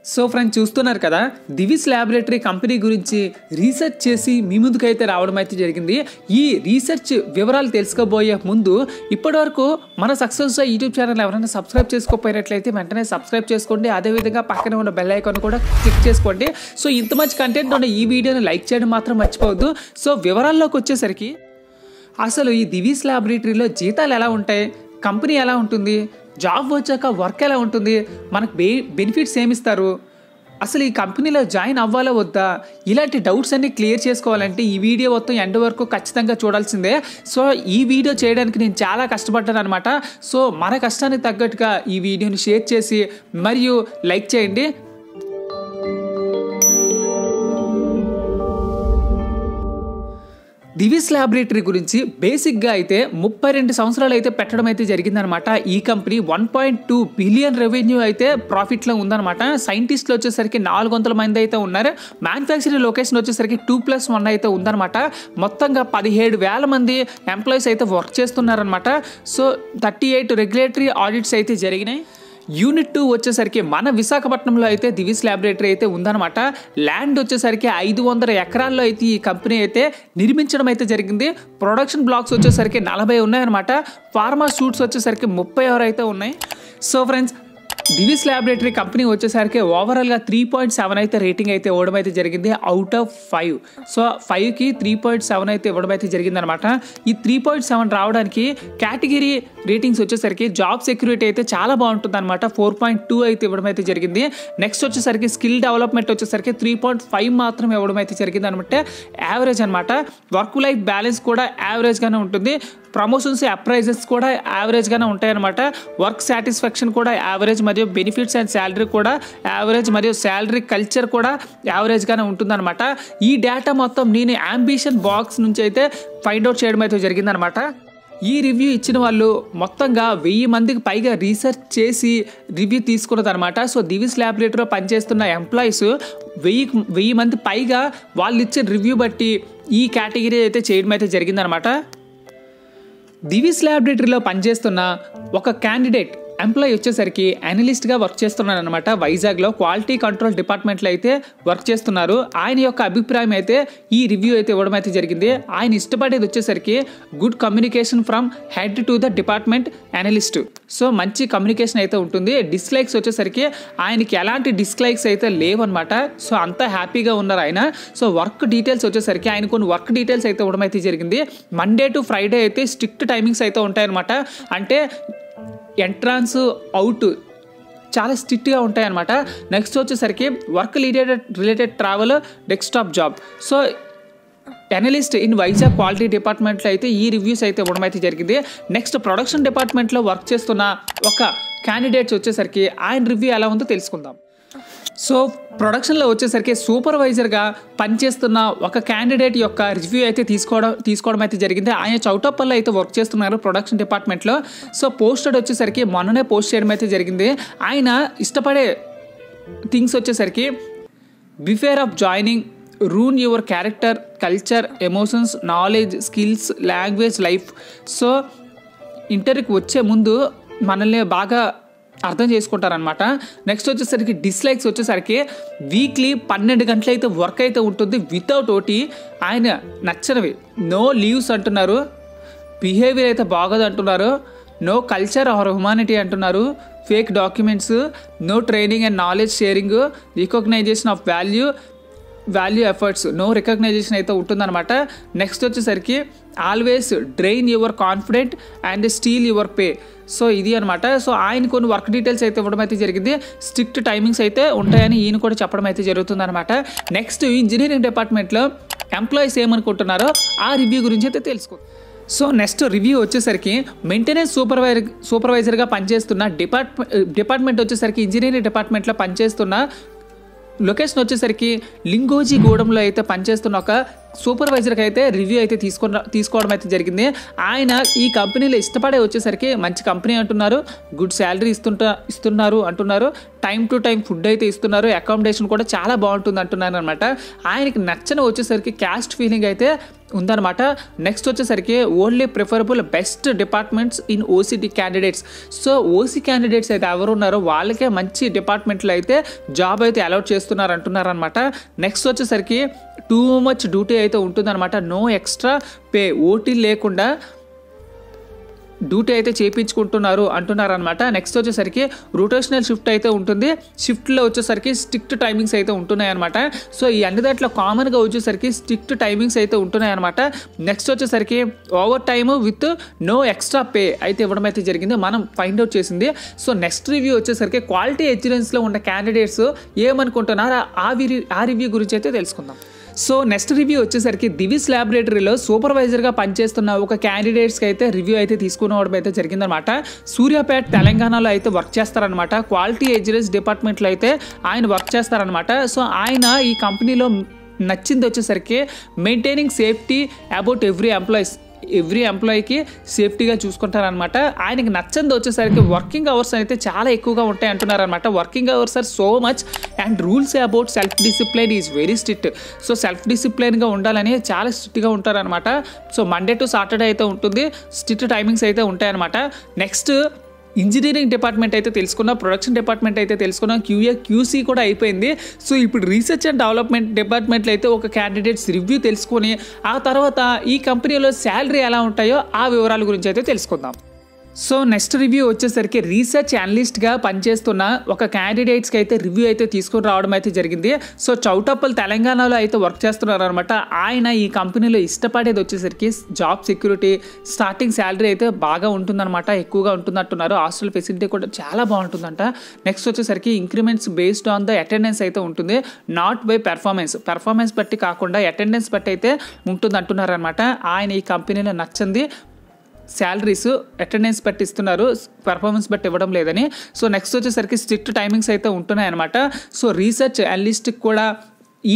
so friends చూస్తున్నారు కదా Divis laboratory company గురించి రీసెర్చ్ చేసి మీ ముందుకైతే రావడం అయితే జరిగింది ఈ రీసెర్చ్ వివరాలు తెలుసుకోబోయే ముందు ఇప్పటివరకు మన సక్సెస్ యూట్యూబ్ ఛానల్ ఎవరైనా సబ్స్క్రైబ్ చేసుకోకపోయినట్లయితే వెంటనే సబ్స్క్రైబ్ చేసుకోండి అదేవిధంగా పక్కన ఉన్న బెల్ ఐకాన్ కూడా క్లిక్ చేసుకోండి సో ఇంత మంచి కంటెంట్ ఉన్న ఈ వీడియోని లైక్ చేయడం మాత్రం మర్చిపోవద్దు సో వివరాల్లోకి వచ్చేసరికి అసలు ఈ దివీస్ ల్యాబొరేటరీలో జీతాలు ఎలా ఉంటాయి కంపెనీ ఎలా ఉంటుంది జాబ్ వచ్చాక వర్క్ ఎలా ఉంటుంది మనకు బే బెనిఫిట్స్ ఏమిస్తారు అసలు ఈ కంపెనీలో జాయిన్ అవ్వాలా వద్దా ఇలాంటి డౌట్స్ అన్ని క్లియర్ చేసుకోవాలంటే ఈ వీడియో మొత్తం ఎండ్ వరకు ఖచ్చితంగా చూడాల్సిందే సో ఈ వీడియో చేయడానికి నేను చాలా కష్టపడ్డాను అనమాట సో మన కష్టానికి తగ్గట్టుగా ఈ వీడియోని షేర్ చేసి మరియు లైక్ చేయండి దివిస్ ల్యాబొరేటరీ గురించి బేసిక్గా అయితే ముప్పై రెండు సంవత్సరాలు అయితే పెట్టడం అయితే జరిగిందనమాట ఈ company one point two billion revenue అయితే ప్రాఫిట్లో ఉందన్నమాట సైంటిస్టులు వచ్చేసరికి నాలుగు వందల మంది అయితే ఉన్నారు మ్యానుఫ్యాక్చరింగ్ లొకేషన్ వచ్చేసరికి టూ ప్లస్ వన్ అయితే ఉందన్నమాట మొత్తంగా పదిహేడు వేల మంది ఎంప్లాయీస్ అయితే వర్క్ చేస్తున్నారనమాట so thirty eight regulatory audits అయితే జరిగినాయి యూనిట్ టూ వచ్చేసరికి మన విశాఖపట్నంలో అయితే దివిస్ ల్యాబొరేటరీ అయితే ఉందన్నమాట ల్యాండ్ వచ్చేసరికి ఐదు వందల ఎకరాల్లో అయితే ఈ కంపెనీ అయితే నిర్మించడం అయితే జరిగింది ప్రొడక్షన్ బ్లాక్స్ వచ్చేసరికి నలభై ఉన్నాయన్నమాట ఫార్మా షూట్స్ వచ్చేసరికి ముప్పై ఆరు అయితే ఉన్నాయి so friends Divis laboratory company వచ్చేసరికి ఓవరాల్గా త్రీ పాయింట్ సెవెన్ అయితే రేటింగ్ అయితే ఇవ్వడం అయితే జరిగింది అవుట్ ఆఫ్ ఫైవ్ సో ఫైవ్కి త్రీ పాయింట్ సెవెన్ అయితే ఇవ్వడం అయితే జరిగిందనమాట ఈ త్రీ పాయింట్ సెవెన్ రావడానికి కేటగిరీ రేటింగ్స్ వచ్చేసరికి జాబ్ సెక్యూరిటీ అయితే చాలా బాగుంటుంది అనమాట ఫోర్ పాయింట్ టూ అయితే ఇవ్వడం అయితే జరిగింది నెక్స్ట్ వచ్చేసరికి స్కిల్ డెవలప్మెంట్ వచ్చేసరికి త్రీ పాయింట్ ఫైవ్ మాత్రం ఇవ్వడం అయితే జరిగింది అనమాట యావరేజ్ అనమాట వర్క్ లైఫ్ బ్యాలెన్స్ కూడా యావరేజ్గానే ఉంటుంది ప్రమోషన్స్ అప్రైజెస్ కూడా యావరేజ్గానే ఉంటాయన్నమాట వర్క్ సాటిస్ఫాక్షన్ కూడా యావరేజ్ మరియు బెనిఫిట్స్ అండ్ శాలరీ కూడా యావరేజ్ మరియు శాలరీ కల్చర్ కూడా యావరేజ్గానే ఉంటుందన్నమాట ఈ డేటా మొత్తం నేను అంబిషన్ బాక్స్ నుంచి అయితే ఫైండ్ అవుట్ చేయడం అయితే జరిగిందనమాట ఈ రివ్యూ ఇచ్చిన వాళ్ళు మొత్తంగా వెయ్యి మందికి పైగా రీసెర్చ్ చేసి రివ్యూ తీసుకున్నదనమాట సో దివిస్ ల్యాబొరేటరీలో పనిచేస్తున్న ఎంప్లాయీస్ వెయ్యి వెయ్యి మంది పైగా వాళ్ళు ఇచ్చిన రివ్యూ బట్టి ఈ కేటగిరీ అయితే చేయడం అయితే జరిగిందనమాట దివిస్ ల్యాబొరేటరీలో పనిచేస్తున్న ఒక క్యాండిడేట్ ఎంప్లాయీ వచ్చేసరికి అనలిస్ట్గా వర్క్ చేస్తున్నాడు అనమాట వైజాగ్లో క్వాలిటీ కంట్రోల్ డిపార్ట్మెంట్లో అయితే వర్క్ చేస్తున్నారు ఆయన యొక్క అభిప్రాయం అయితే ఈ రివ్యూ అయితే ఇవ్వడం అయితే జరిగింది ఆయన ఇష్టపడేది వచ్చేసరికి good communication from head to the department analyst so మంచి కమ్యూనికేషన్ అయితే ఉంటుంది డిస్లైక్స్ వచ్చేసరికి ఆయనకి ఎలాంటి డిస్లైక్స్ అయితే లేవన్నమాట సో అంతా హ్యాపీగా ఉన్నారు ఆయన సో వర్క్ డీటెయిల్స్ వచ్చేసరికి ఆయన కొన్ని వర్క్ డీటెయిల్స్ అయితే ఇవ్వడం అయితే జరిగింది మండే టు ఫ్రైడే అయితే స్ట్రిక్ట్ టైమింగ్స్ అయితే ఉంటాయన్నమాట అంటే ఎంట్రాన్స్ అవుట్ చాలా స్ట్రిక్ట్గా ఉంటాయన్నమాట నెక్స్ట్ వచ్చేసరికి work related related travel desktop job so analyst in Vizag quality డిపార్ట్మెంట్లో అయితే ఈ రివ్యూస్ అయితే ఇవ్వడం అయితే జరిగింది నెక్స్ట్ ప్రొడక్షన్ డిపార్ట్మెంట్లో వర్క్ చేస్తున్న ఒక క్యాండిడేట్స్ వచ్చేసరికి ఆయన రివ్యూ ఎలా ఉందో తెలుసుకుందాం సో ప్రొడక్షన్లో వచ్చేసరికి సూపర్వైజర్గా పనిచేస్తున్న ఒక క్యాండిడేట్ యొక్క రివ్యూ అయితే తీసుకోవడం తీసుకోవడం అయితే జరిగింది ఆయన చౌటప్పల్లో అయితే వర్క్ చేస్తున్నారు ప్రొడక్షన్ డిపార్ట్మెంట్లో సో పోస్టెడ్ వచ్చేసరికి మొన్ననే పోస్ట్ చేయడం అయితే జరిగింది ఆయన ఇష్టపడే థింగ్స్ వచ్చేసరికి before of joining ruin your character culture emotions knowledge skills language life so ఇంటర్వ్యూకి వచ్చే ముందు మనల్ని బాగా అర్థం చేసుకుంటారనమాట నెక్స్ట్ వచ్చేసరికి డిస్లైక్స్ వచ్చేసరికి వీక్లీ పన్నెండు గంటలు అయితే వర్క్ అయితే ఉంటుంది వితౌట్ ఓటీ ఆయన నచ్చనివి నో లీవ్స్ అంటున్నారు బిహేవియర్ అయితే బాగోదు అంటున్నారు నో కల్చర్ ఆర్ హ్యుమానిటీ అంటున్నారు fake documents no training and knowledge sharing recognition of value value efforts no recognition అయితే ఉంటుందన్నమాట నెక్స్ట్ వచ్చేసరికి always drain your confident and steal your pay so ఇది అనమాట సో ఆయన కొన్ని వర్క్ డీటెయిల్స్ అయితే ఇవ్వడం అయితే జరిగింది స్ట్రిక్ట్ టైమింగ్స్ అయితే ఉంటాయని ఈయన కూడా చెప్పడం అయితే జరుగుతుంది అనమాట నెక్స్ట్ ఇంజనీరింగ్ డిపార్ట్మెంట్లో ఎంప్లాయీస్ ఏమనుకుంటున్నారో ఆ రివ్యూ గురించి అయితే తెలుసుకో సో నెక్స్ట్ రివ్యూ వచ్చేసరికి మెయింటెనెన్స్ సూపర్వైజర్ సూపర్వైజర్గా పనిచేస్తున్న డిపార్ట్మెంట్ డిపార్ట్మెంట్ వచ్చేసరికి ఇంజనీరింగ్ డిపార్ట్మెంట్లో పనిచేస్తున్న లొకేషన్ వచ్చేసరికి లింగోజీ గూడెంలో అయితే పనిచేస్తున్న ఒక సూపర్వైజర్కి అయితే రివ్యూ అయితే తీసుకున్న తీసుకోవడం అయితే జరిగింది ఆయన ఈ కంపెనీలో ఇష్టపడే వచ్చేసరికి మంచి కంపెనీ అంటున్నారు గుడ్ శాలరీ ఇస్తుంటా ఇస్తున్నారు అంటున్నారు టైం టు టైం ఫుడ్ అయితే ఇస్తున్నారు అకామిడేషన్ కూడా చాలా బాగుంటుంది అంటున్నారు అనమాట ఆయనకి నచ్చని వచ్చేసరికి క్యాస్ట్ ఫీలింగ్ అయితే ఉందన్నమాట నెక్స్ట్ వచ్చేసరికి only preferable best departments in ఓసిటీ క్యాండిడేట్స్ సో ఓసీ క్యాండిడేట్స్ అయితే ఎవరు ఉన్నారో వాళ్ళకే మంచి డిపార్ట్మెంట్లో అయితే జాబ్ అయితే అలౌట్ చేస్తున్నారు అంటున్నారు అనమాట నెక్స్ట్ వచ్చేసరికి టూ మచ్ డ్యూటీ అయితే ఉంటుందన్నమాట నో ఎక్స్ట్రా పే ఓటీ లేకుండా డ్యూటీ అయితే చేయించుకుంటున్నారు అంటున్నారు అనమాట నెక్స్ట్ వచ్చేసరికి రొటేషనల్ షిఫ్ట్ అయితే ఉంటుంది షిఫ్ట్లో వచ్చేసరికి స్ట్రిక్ట్ టైమింగ్స్ అయితే ఉంటున్నాయి అనమాట సో ఈ అన్ని దాంట్లో కామన్గా వచ్చేసరికి స్ట్రిక్ట్ టైమింగ్స్ అయితే ఉంటున్నాయి అనమాట నెక్స్ట్ వచ్చేసరికి over time with no extra pay అయితే ఇవ్వడం అయితే జరిగింది మనం ఫైండ్ అవుట్ చేసింది సో నెక్స్ట్ రివ్యూ వచ్చేసరికి క్వాలిటీ ఎగ్జిలెన్స్లో ఉన్న క్యాండిడేట్స్ ఏమనుకుంటున్నారో ఆ వి- ఆ రివ్యూ గురించి అయితే తెలుసుకుందాం సో నెక్స్ట్ రివ్యూ వచ్చేసరికి దివిస్ ల్యాబొరేటరీలో సూపర్వైజర్గా పనిచేస్తున్న ఒక క్యాండిడేట్స్కి అయితే రివ్యూ అయితే తీసుకునవడం అయితే జరిగిందనమాట సూర్యాపేట తెలంగాణలో అయితే వర్క్ చేస్తారనమాట క్వాలిటీ ఎగ్జిలెన్స్ డిపార్ట్మెంట్లో అయితే ఆయన వర్క్ చేస్తారనమాట సో ఆయన ఈ కంపెనీలో నచ్చింది వచ్చేసరికి maintaining safety about every employees every ఎంప్లాయీకి సేఫ్టీగా చూసుకుంటారనమాట ఆయనకి నచ్చంది వచ్చేసరికి వర్కింగ్ అవర్స్ అయితే చాలా ఎక్కువగా ఉంటాయి అంటున్నారనమాట working hours are so much and rules about self discipline is very strict so self డిసిప్లైన్గా ఉండాలని చాలా స్ట్రిక్ట్గా ఉంటారనమాట సో మండే టు సాటర్డే అయితే ఉంటుంది స్ట్రిక్ట్ టైమింగ్స్ అయితే ఉంటాయన్నమాట నెక్స్ట్ ఇంజనీరింగ్ డిపార్ట్మెంట్ అయితే తెలుసుకున్నాం ప్రొడక్షన్ డిపార్ట్మెంట్ అయితే తెలుసుకున్నాం క్యూఏ క్యూసీ కూడా అయిపోయింది సో ఇప్పుడు రీసెర్చ్ అండ్ డెవలప్మెంట్ డిపార్ట్మెంట్లో అయితే ఒక క్యాండిడేట్స్ రివ్యూ తెలుసుకొని ఆ తర్వాత ఈ కంపెనీలో శాలరీ ఎలా ఉంటాయో ఆ వివరాల గురించి అయితే తెలుసుకుందాం సో నెక్స్ట్ రివ్యూ వచ్చేసరికి రీసెర్చ్ అనలిస్ట్గా పనిచేస్తున్న ఒక క్యాండిడేట్స్కి అయితే రివ్యూ అయితే తీసుకొని రావడం అయితే జరిగింది సో చౌటప్పల్ తెలంగాణలో అయితే వర్క్ చేస్తున్నారు అనమాట ఆయన ఈ కంపెనీలో ఇష్టపడేది వచ్చేసరికి జాబ్ సెక్యూరిటీ స్టార్టింగ్ శాలరీ అయితే బాగా ఉంటుందన్నమాట ఎక్కువగా ఉంటుందంటున్నారు హాస్టల్ ఫెసిలిటీ కూడా చాలా బాగుంటుందంట నెక్స్ట్ వచ్చేసరికి increments based on the attendance అయితే ఉంటుంది నాట్ బై పెర్ఫార్మెన్స్ పెర్ఫార్మెన్స్ బట్టి కాకుండా అటెండెన్స్ బట్టి అయితే ఉంటుంది అంటున్నారు అనమాట ఆయన ఈ కంపెనీలో నచ్చింది శాలరీస్ అటెండెన్స్ బట్టి ఇస్తున్నారు పర్ఫార్మెన్స్ బట్టి ఇవ్వడం లేదని సో నెక్స్ట్ వచ్చేసరికి స్ట్రిక్ట్ టైమింగ్స్ అయితే ఉంటున్నాయి అనమాట సో రీసెర్చ్ అనలిస్ట్కి కూడా ఈ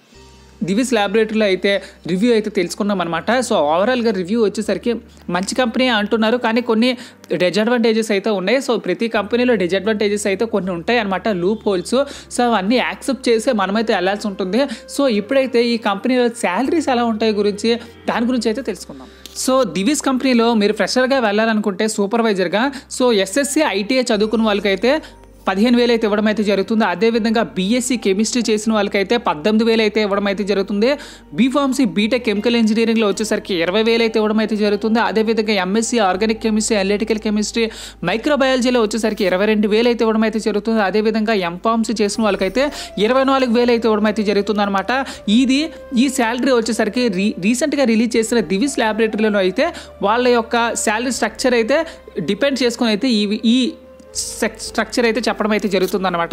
దివిస్ ల్యాబొరేటరీలో అయితే రివ్యూ అయితే తెలుసుకున్నాం అనమాట సో ఓవరాల్గా రివ్యూ వచ్చేసరికి మంచి కంపెనీ అంటున్నారు కానీ కొన్ని డిజడ్వాంటేజెస్ అయితే ఉన్నాయి సో ప్రతి కంపెనీలో డిజడ్వాంటేజెస్ అయితే కొన్ని ఉంటాయి అనమాట లూప్ హోల్స్ సో అవన్నీ యాక్సెప్ట్ చేసే మనమైతే వెళ్ళాల్సి ఉంటుంది సో ఇప్పుడైతే ఈ కంపెనీలో శాలరీస్ ఎలా ఉంటాయి గురించి దాని గురించి అయితే తెలుసుకుందాం సో దివిస్ కంపెనీలో మీరు ఫ్రెషర్గా వెళ్ళాలనుకుంటే సూపర్వైజర్గా సో ఎస్ఎస్సి ఐటీఐ చదువుకున్న వాళ్ళకైతే పదిహేను వేలు అయితే ఇవ్వడం అయితే జరుగుతుంది అదేవిధంగా బీఎస్సీ కెమిస్ట్రీ చేసిన వాళ్ళకైతే పద్దెనిమిది వేలు అయితే ఇవ్వడం అయితే జరుగుతుంది బీఫార్మసీ బీటెక్ కెమికల్ ఇంజనీరింగ్లో వచ్చేసరికి ఇరవై వేలు అయితే ఇవ్వడం అయితే జరుగుతుంది అదేవిధంగా M Sc organic chemistry analytical chemistry మైక్రోబయాలజీలో వచ్చేసరికి ఇరవై రెండు వేలు అయితే ఇవ్వడం అయితే జరుగుతుంది అదేవిధంగా ఎంఫార్మసీ చేసిన వాళ్ళకైతే ఇరవై నాలుగు వేలు అయితే ఇవ్వడం అయితే జరుగుతుంది అనమాట ఇది ఈ శాలరీ వచ్చేసరికి రీ రీసెంట్గా రిలీజ్ చేసిన దివిస్ ల్యాబొరేటరీలో అయితే వాళ్ళ యొక్క శాలరీ స్ట్రక్చర్ అయితే డిపెండ్ చేసుకొని అయితే ఈ ఈ స్ట్రక్చర్ అయితే చెప్పడం అయితే జరుగుతుందన్నమాట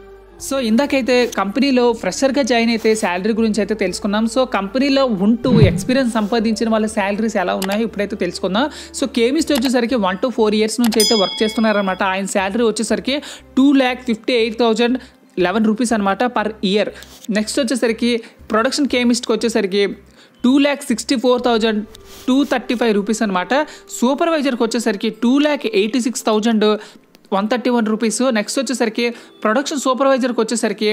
సో ఇందాకైతే కంపెనీలో ఫ్రెషర్గా జాయిన్ అయితే శాలరీ గురించి అయితే తెలుసుకున్నాం సో కంపెనీలో ఉంటూ ఎక్స్పీరియన్స్ సంపాదించిన వాళ్ళ శాలరీస్ ఎలా ఉన్నాయో ఇప్పుడైతే తెలుసుకుందాం సో కేమిస్ట్ వచ్చేసరికి వన్ టు ఫోర్ ఇయర్స్ నుంచి అయితే వర్క్ చేస్తున్నారనమాట ఆయన శాలరీ వచ్చేసరికి two lakh fifty eight thousand eleven rupees అనమాట పర్ ఇయర్ నెక్స్ట్ వచ్చేసరికి ప్రొడక్షన్ కేమిస్ట్కి వచ్చేసరికి two lakh sixty four thousand two thirty five rupees అనమాట సూపర్వైజర్కి వచ్చేసరికి two lakh eighty six thousand one thirty one rupees next వచ్చేసరికి ప్రొడక్షన్ సూపర్వైజర్కి వచ్చేసరికి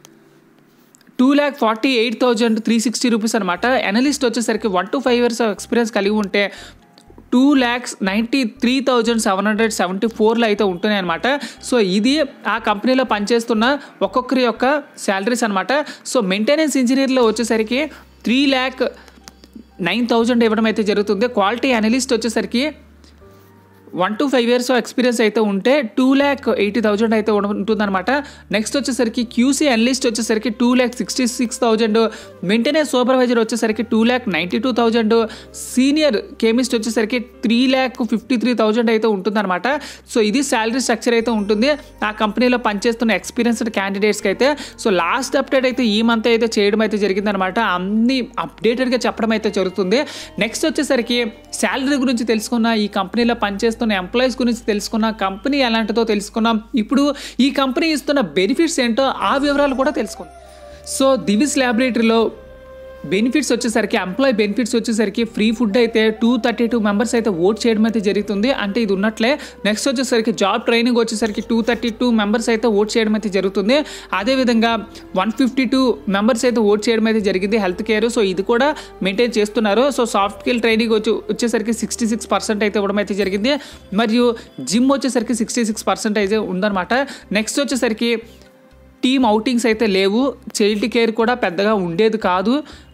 two lakh forty eight thousand three sixty rupees అనమాట అనలిస్ట్ వచ్చేసరికి one to five years experience కలిగి ఉంటే two lakhs ninety three thousand seven hundred seventy ఫోర్లో అయితే ఉంటున్నాయి అనమాట సో ఇది ఆ కంపెనీలో పనిచేస్తున్న ఒక్కొక్కరి యొక్క శాలరీస్ అనమాట సో మెయింటెనెన్స్ ఇంజనీర్లో వచ్చేసరికి త్రీ ల్యాక్ నైన్ థౌజండ్ ఇవ్వడం అయితే జరుగుతుంది క్వాలిటీ అనలిస్ట్ వచ్చేసరికి one to five years experience అయితే ఉంటే టూ ల్యాక్ ఎయిటీ థౌజండ్ అయితే ఉంటుందన్నమాట నెక్స్ట్ వచ్చేసరికి క్యూసీ అనలిస్ట్ వచ్చేసరికి two lakh sixty six thousand maintenance supervisor వచ్చేసరికి two lakh ninety two thousand senior chemist వచ్చేసరికి three lakh fifty three thousand అయితే ఉంటుందన్నమాట సో ఇది శాలరీ స్ట్రక్చర్ అయితే ఉంటుంది ఆ కంపెనీలో పనిచేస్తున్న ఎక్స్పీరియన్స్డ్ క్యాండిడేట్స్కి అయితే సో లాస్ట్ అప్డేట్ అయితే ఈ మంత్ అయితే చేయడం అయితే జరిగిందనమాట అన్ని అప్డేటెడ్గా చెప్పడం అయితే జరుగుతుంది నెక్స్ట్ వచ్చేసరికి శాలరీ గురించి తెలుసుకున్న ఈ కంపెనీలో పనిచేస్తున్న ఎంప్లాయీస్ గురించి తెలుసుకున్న కంపెనీ ఎలాంటిదో తెలుసుకున్నాం ఇప్పుడు ఈ కంపెనీ ఇస్తున్న బెనిఫిట్స్ ఏంటో ఆ వివరాలు కూడా తెలుసుకుందాం సో దివిస్ ల్యాబొరేటరీలో బెనిఫిట్స్ వచ్చేసరికి ఎంప్లాయీ బెనిఫిట్స్ వచ్చేసరికి ఫ్రీ ఫుడ్ అయితే టూ థర్టీ టూ మెంబర్స్ అయితే ఓట్ చేయడం అయితే జరుగుతుంది అంటే ఇది ఉన్నట్లే నెక్స్ట్ వచ్చేసరికి జాబ్ ట్రైనింగ్ వచ్చేసరికి టూ థర్టీ టూ మెంబర్స్ అయితే ఓట్ చేయడం అయితే జరుగుతుంది అదేవిధంగా వన్ ఫిఫ్టీ టూ మెంబర్స్ అయితే ఓట్ చేయడం అయితే జరిగింది హెల్త్ కేర్ సో ఇది కూడా మెయింటైన్ చేస్తున్నారు సో సాఫ్ట్ స్కిల్ ట్రైనింగ్ వచ్చి వచ్చేసరికి సిక్స్టీ సిక్స్ పర్సెంట్ అయితే ఇవ్వడం అయితే జరిగింది మరియు జిమ్ వచ్చేసరికి సిక్స్టీ సిక్స్ పర్సెంట్ అయితే ఉందన్నమాట నెక్స్ట్ వచ్చేసరికి టీమ్ అవుటింగ్స్ అయితే లేవు చైల్డ్ కేర్ కూడా పెద్దగా ఉండేది కాదు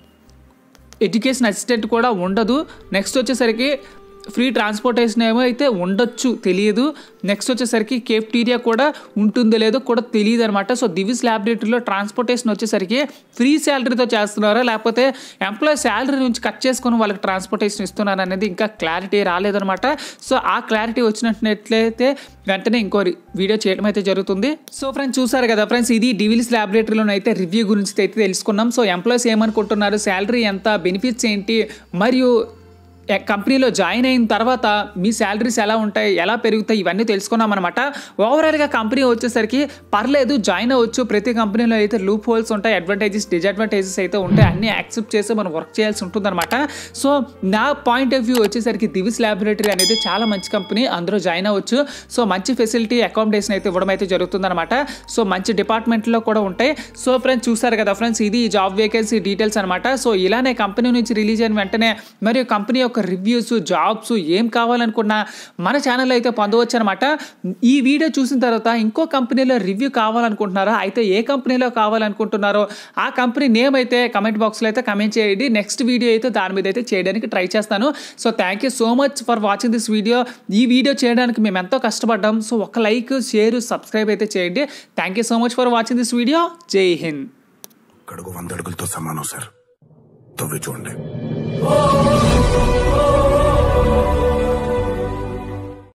ఎడ్యుకేషన్ అసిస్టెంట్ కూడా ఉండదు నెక్స్ట్ వచ్చేసరికి ఫ్రీ ట్రాన్స్పోర్టేషన్ ఏమో అయితే ఉండొచ్చు తెలియదు నెక్స్ట్ వచ్చేసరికి కేఫ్టీరియా కూడా ఉంటుందో లేదో కూడా తెలియదు అనమాట సో దివిస్ ల్యాబొరేటరీలో ట్రాన్స్పోర్టేషన్ వచ్చేసరికి ఫ్రీ శాలరీతో చేస్తున్నారా లేకపోతే ఎంప్లాయీ శాలరీ నుంచి కట్ చేసుకొని వాళ్ళకి ట్రాన్స్పోర్టేషన్ ఇస్తున్నారు అనేది ఇంకా క్లారిటీ రాలేదనమాట సో ఆ క్లారిటీ వచ్చినట్లయితే వెంటనే ఇంకో రి- వీడియో చేయడం అయితే జరుగుతుంది సో ఫ్రెండ్స్ చూసారు కదా ఫ్రెండ్స్ ఇది డివిల్స్ ల్యాబొరేటరీలో అయితే రివ్యూ గురించి అయితే తెలుసుకున్నాం సో ఎంప్లాయీస్ ఏమనుకుంటున్నారు శాలరీ ఎంత బెనిఫిట్స్ ఏంటి మరియు ఎ- కంపెనీలో జాయిన్ అయిన తర్వాత మీ శాలరీస్ ఎలా ఉంటాయి ఎలా పెరుగుతాయి ఇవన్నీ తెలుసుకున్నాం అనమాట ఓవరాల్గా కంపెనీ వచ్చేసరికి పర్లేదు జాయిన్ అవ్వచ్చు ప్రతి కంపెనీలో అయితే లూప్ హోల్స్ ఉంటాయి అడ్వాంటేజెస్ డిసడ్వాంటేజెస్ అయితే ఉంటాయి అన్నీ యాక్సెప్ట్ చేసి మనం వర్క్ చేయాల్సి ఉంటుందన్నమాట సో నా పాయింట్ ఆఫ్ వ్యూ వచ్చేసరికి దివిస్ ల్యాబొరేటరీ అనేది చాలా మంచి కంపెనీ అందరూ జాయిన్ అవ్వచ్చు సో మంచి ఫెసిలిటీ అకామిడేషన్ అయితే ఇవ్వడం అయితే జరుగుతుందన్నమాట సో మంచి డిపార్ట్మెంట్లో కూడా ఉంటాయి సో ఫ్రెండ్స్ చూసారు కదా ఫ్రెండ్స్ ఇది జాబ్ వేకెన్సీ డీటెయిల్స్ అనమాట సో ఇలానే కంపెనీ నుంచి రిలీజ్ అయిన వెంటనే మరియు కంపెనీ యొక్క రివ్యూస్ జాబ్స్ ఏం కావాలనుకున్నా మన ఛానల్ అయితే పొందవచ్చు అనమాట ఈ వీడియో చూసిన తర్వాత ఇంకో కంపెనీలో రివ్యూ కావాలనుకుంటున్నారా అయితే ఏ కంపెనీలో కావాలనుకుంటున్నారో ఆ కంపెనీ నేమ్ అయితే కమెంట్ బాక్స్లో అయితే కమెంట్ చేయండి నెక్స్ట్ వీడియో అయితే దాని మీద అయితే చేయడానికి ట్రై చేస్తాను so thank you so much for watching this video ఈ వీడియో చేయడానికి మేము ఎంతో కష్టపడ్డాం సో ఒక లైక్ షేర్ సబ్స్క్రైబ్ అయితే చేయండి thank you so much for watching this video Jai Hind కడుగు వంద అడుగులతో సమానం సార్ తవ్వి చూడండి